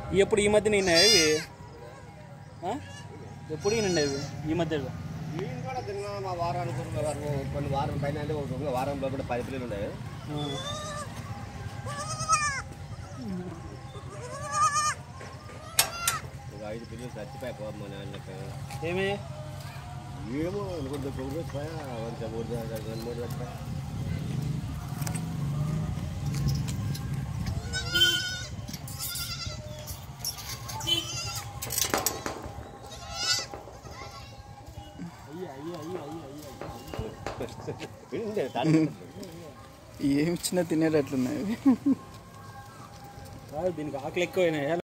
ఎప్పుడు ఈ మధ్య నిన్న ఇవి ఆ? ఎప్పుడు నిండి ఇవి ఈ మధ్యలో నేను కూడా తిన్నా మా వారానికి ఒక వారం కొన్ని వారం పైన అంటే ఒక ఒక వారంలో కూడా పది పిల్లలు ఉన్నాయి ఆ. ఒక ఐదు పిల్లలు చచ్చిపోయి మన వాళ్ళకి ఏమి ఏమో అనుకుంటే ఒక రోజు పోయా కొంచెం మూడు రోజులు, రెండు మూడు చచ్చిపోయా ఉండే తాళి. ఏమి ఇచ్చినా తినేటట్లున్నాయి కాదు దీనికి ఆకలి ఎక్కువైనాయి